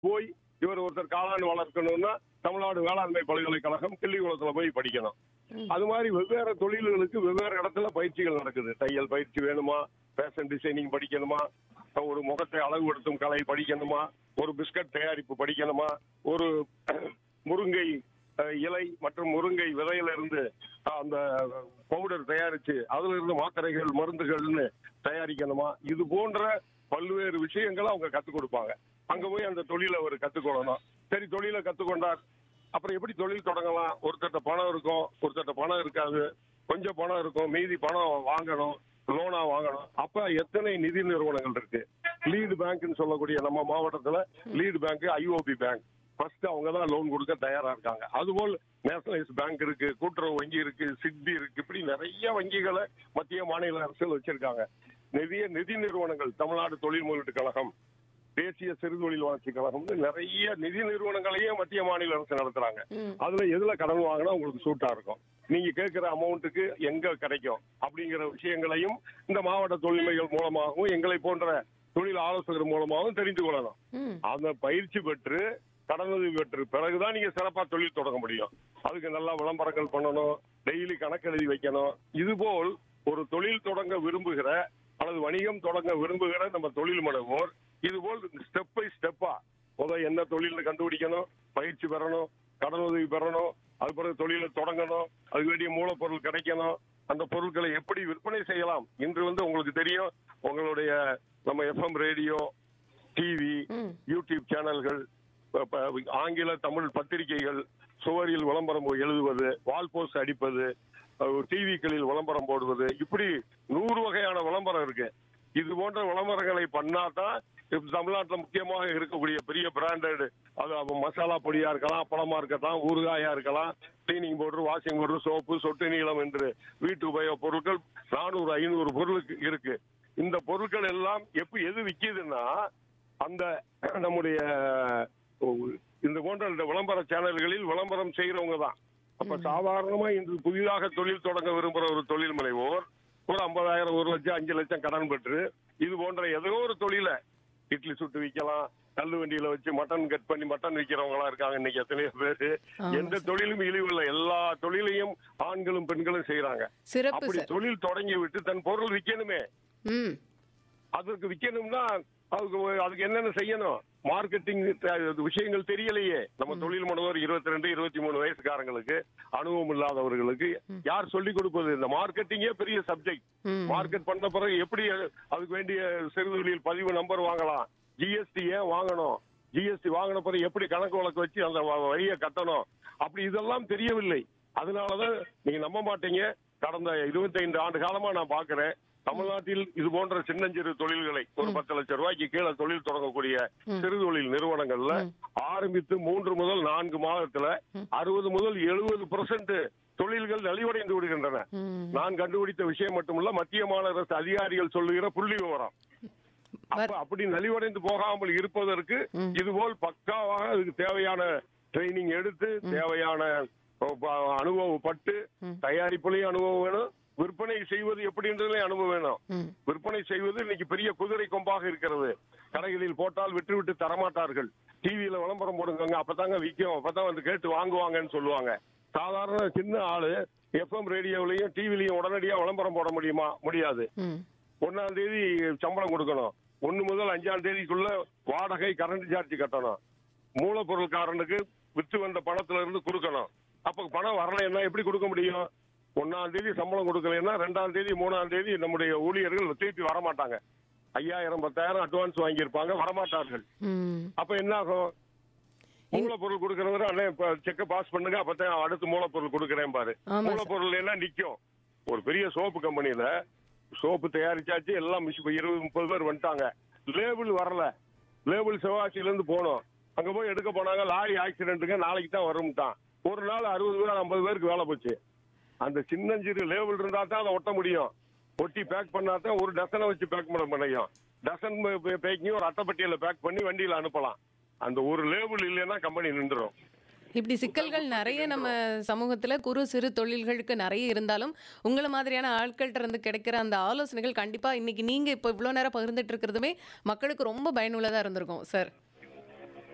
போய் இவர் ஒருத்தர் காளான் வளர்க்கணும்னா தமிழ்நாடு வேளாண்மை பல்கலைக்கழகம் கிள்ளிக்குளத்துல போய் படிக்கணும் அது மாதிரி வெவ்வேறு தொழில்களுக்கு வெவ்வேறு இடத்துல பயிற்சிகள் நடக்குது தையல் பயிற்சி வேணுமா ஃபேஷன் டிசைனிங் படிக்கணுமா ஒரு முகத்தை அழகுபடுத்தும் கலை படிக்கணுமா ஒரு பிஸ்கட் தயாரிப்பு படிக்கணுமா ஒரு முருங்கை அஹ், இலை மற்றும் முருங்கை விதையில இருந்து அந்த பவுடர் தயாரிச்சு அதுல இருந்து மாத்திரைகள் மருந்துகள்னு தயாரிக்கணுமா இது போன்ற பல்வேறு விஷயங்களை அவங்க கத்துக் கொடுப்பாங்க அங்க போய் அந்த தொழிலை அவர் கத்துக்கொள்ளணும் சரி தொழிலை கத்துக்கொண்டார் அப்புறம் எப்படி தொழில் தொடங்கலாம் ஒருத்தர்ட்ட பணம் இருக்கும் ஒருத்தர்ட்ட பணம் இருக்காது கொஞ்சம் பணம் இருக்கும் மீதி பணம் வாங்கணும் லோனா வாங்கணும் அப்ப எத்தனை நிதி நிறுவனங்கள் இருக்கு லீடு பேங்க்னு சொல்லக்கூடிய நம்ம மாவட்டத்துல lead bank IOB bank first அவங்க தான் லோன் கொடுக்க தயாரா இருக்காங்க அதுபோல் நேஷனலைஸ் பேங்க் இருக்கு கூட்டுறவு வங்கி இருக்கு சிட்பி இருக்கு இப்படி நிறைய வங்கிகளை மத்திய மாநில அரசுகள் வச்சிருக்காங்க நிறைய நிதி நிறுவனங்கள் தமிழ்நாடு தொழில் முதலீட்டு கழகம் தேசிய சிறுதொழில் வளர்ச்சி கழகம்னு நிறைய நிதி நிறுவனங்களையே மத்திய மாநில அரசு நடத்துறாங்க அதுல எதுல கடன் வாங்கினா உங்களுக்கு சூட்டா இருக்கும் நீங்க கேட்கிற அமௌண்ட்டுக்கு எங்க கிடைக்கும் அப்படிங்கிற விஷயங்களையும் இந்த மாவட்ட தொழில்மைகள் மூலமாகவும் எங்களை போன்ற தொழில் ஆலோசகர் மூலமாகவும் தெரிந்து கொள்ளலாம் ம் அந்த பயிற்சி பெற்று கடனுதவி பெற்று பிறகுதான் நீங்க சிறப்பா தொழில் தொடங்க முடியும் அதுக்கு நல்லா விளம்பரங்கள் பண்ணணும் டெய்லி கணக்கெழுதி வைக்கணும் இதுபோல் ஒரு தொழில் தொடங்க விரும்புகிற அல்லது வணிகம் தொடங்க விரும்புகிற நம்ம தொழில் முனைவோர் இதுபோல் ஸ்டெப் பை ஸ்டெப்பா முதல் என்ன தொழில்னு கண்டுபிடிக்கணும் பயிற்சி பெறணும் கடனுதவி பெறணும் அது பிறகு தொழிலை தொடங்கணும் அதுக்கு வேண்டிய மூலப்பொருள் கிடைக்கணும் அந்த பொருட்களை எப்படி விற்பனை செய்யலாம் இன்று வந்து உங்களுக்கு தெரியும் உங்களுடைய நம்ம எஃப்எம் ரேடியோ டிவி ம் யூடியூப் சேனல்கள் ப- ப- ஆங்கில தமிழ் பத்திரிகைகள் சுவரில் விளம்பரம் எழுதுவது வால் போஸ்ட் அடிப்பது டிவிக்களில் விளம்பரம் போடுவது இப்படி நூறு வகையான விளம்பரம் இருக்கு இது போன்ற விளம்பரங்களை பண்ணாதான் இப்ப தமிழ்நாட்டுல முக்கியமாக இருக்கக்கூடிய பெரிய பிராண்டட் அது அப்ப மசாலா பொடியா இருக்கலாம் பழமா இருக்கலாம் ஊறுகாயா இருக்கலாம் cleaning powder washing powder soap சொட்டு நீளம் என்று வீட்டு உபயோக பொருட்கள் நானூறு ஐநூறு பொருளுக்கு இருக்கு இந்த பொருட்கள் எல்லாம் எப்ப எது விக்குதுன்னா அந்த நம்முடைய ஓ, இந்த போன்ற இந்த விளம்பர சேனல்களில் விளம்பரம் செய்யறவங்க தான் அப்ப சாதாரணமா இன்று புதிதாக தொழில் தொடங்க விரும்புற ஒரு தொழில் முனைவோர் ஒரு ஐம்பதாயிரம் ஒரு லட்சம் அஞ்சு லட்சம் கடன் பெற்று இது போன்ற ஏதோ ஒரு தொழிலை இட்லி சுட்டு விற்கலாம் தள்ளு வண்டியில வச்சு மட்டன் கட் பண்ணி மட்டன் விற்கிறவங்களா இருக்காங்க இன்னைக்கு எத்தனையோ பேரு ஆமா எந்த தொழிலும் இழிவில்லை எல்லா தொழிலையும் ஆண்களும் பெண்களும் செய்யறாங்க சிறப்பு அப்படி சார் தொழில் தொடங்கி விட்டு தன் பொருள் விற்கணுமே ம் அதற்கு விற்கணும்னா அதுக்கு ஒரு- அதுக்கு என்னென்ன செய்யணும் மார்க்கெட்டிங் விஷயங்கள் தெரியலையே நம்ம தொழில் முனைவோர் இருபத்தி ரெண்டு இருபத்தி மூணு வயசுக்காரங்களுக்கு அனுபவம் இல்லாதவர்களுக்கு யார் சொல்லிக் கொடுப்பது இந்த மார்க்கெட்டிங்கே பெரிய சப்ஜெக்ட் ம் மார்க்கெட் பண்ண பிறகு எப்படி அதுக்கு வேண்டிய சிறுதொழில் பதிவு நம்பர் வாங்கலாம் ஜிஎஸ்டி ஏன் வாங்கணும் ஜிஎஸ்டி வாங்கின பிறகு எப்படி கணக்கு வழக்கு வச்சு அந்த வ- வரியை கட்டணும் அப்படி இதெல்லாம் தெரியவில்லை அதனாலதான் நீங்க நம்ப மாட்டீங்க கடந்த 25 ஆண்டு காலமா நான் பாக்குறேன் தமிழ்நாட்டில் இது போன்ற சின்னஞ்சிறு தொழில்களை ஒரு பத்து லட்சம் ரூபாய்க்கு கீழே தொழில் தொடங்கக்கூடிய சிறு தொழில் நிறுவனங்கள்ல ஆரம்பித்து மூன்று முதல் நான்கு மாதத்துல அறுபது முதல் எழுபது தொழில்கள் நலிவடைந்து விடுகின்றன ம் நான் கண்டுபிடித்த விஷயம் மட்டுமல்ல மத்திய மாநில அரசு அதிகாரிகள் சொல்லுகிற புள்ளி விவரம் அப்ப அப்படி நலிவடைந்து போகாமல் இருப்பதற்கு ம். இதுபோல் பக்காவாக அதுக்கு தேவையான ட்ரைனிங் எடுத்து தேவையான அஹ், ப- அனுபவப்பட்டு ம். தயாரிப்புலையும் அனுபவம் வேணும் விற்பனை செய்வது எப்படின்றதுலயும் அனுபவம் வேணும் ம் விற்பனை செய்வது இன்னைக்கு பெரிய குதிரை கொம்பாக இருக்கிறது கடைகளில் போட்டால் விட்டு விட்டு தரமாட்டார்கள் டிவியில விளம்பரம் போடுங்க அப்பதாங்க விற்கும் அப்பதான் வந்து கேட்டு வாங்குவாங்கன்னு சொல்லுவாங்க சாதாரண சின்ன ஆளு எஃப்எம் ரேடியோவிலையும் டிவிலையும் உடனடியா விளம்பரம் போட முடியுமா முடியாது ம் ஒன்னாம் தேதி சம்பளம் கொடுக்கணும் ஒன்னு முதல் அஞ்சாம் தேதிக்குள்ள வாடகை கரண்ட் சார்ஜ் கட்டணும் மூலப்பொருள்காரனுக்கு வித்து வந்த பணத்துல இருந்து கொடுக்கணும் அப்ப பணம் வரலைன்னா எப்படி கொடுக்க முடியும் ஒன்னாம் தேதி சம்பளம் கொடுக்கலைன்னா ரெண்டாம் தேதி மூணாம் தேதி நம்முடைய ஊழியர்கள் திருப்பி வரமாட்டாங்க ஐயாயிரம் பத்தாயிரம் அட்வான்ஸ் வாங்கியிருப்பாங்க வரமாட்டார்கள் ம் அப்ப என்ன ஆகும் மூலப்பொருள் கொடுக்கறவரு அண்ணே இப்ப செக்க பாஸ் பண்ணுங்க அப்பதான் அடுத்து மூலப்பொருள் கொடுக்கறேன் பாரு ஆமா சார். மூலப்பொருள் எல்லாம் நிக்கும் ஒரு பெரிய சோப்பு கம்பெனில சோப்பு தயாரிச்சாச்சு எல்லாம் மிஷ் இருபது முப்பது பேர் வந்துட்டாங்க லேபிள் வரல லேபிள் சிவகாசியில இருந்து போனோம் அங்க போய் எடுக்க போனாங்க லாரி ஆக்சிடென்ட்டுங்க நாளைக்கு தான் வரும்ட்டான் ஒரு நாள் அறுபது பேர் ஐம்பது பேருக்கு வேலை போச்சு அந்த சின்னஞ்சிறு லேபிள் இருந்தா தான் அதை ஒட்ட முடியும் ஒட்டி பேக் பண்ணா தான் ஒரு டசனை வச்சு பேக் பண்ண முடியும் டசன் பேக்கிங் ஒரு அட்டைப்பட்டியில பேக் பண்ணி வண்டியில அனுப்பலாம் அந்த ஒரு லேபிள் இல்லைன்னா கம்பெனி நின்றுடும் இப்படி சிக்கல்கள் நிறைய நம்ம சமூகத்துல குறு சிறு தொழில்களுக்கு நிறைய இருந்தாலும் உங்களை மாதிரியான ஆட்கள்கிட்ட இருந்து கிடைக்கிற அந்த ஆலோசனைகள் கண்டிப்பா இன்னைக்கு நீங்க இப்போ இவ்வளோ நேரம் பகிர்ந்துட்டு இருக்கிறதுமே மக்களுக்கு ரொம்ப பயனுள்ளதா இருந்திருக்கும் சார்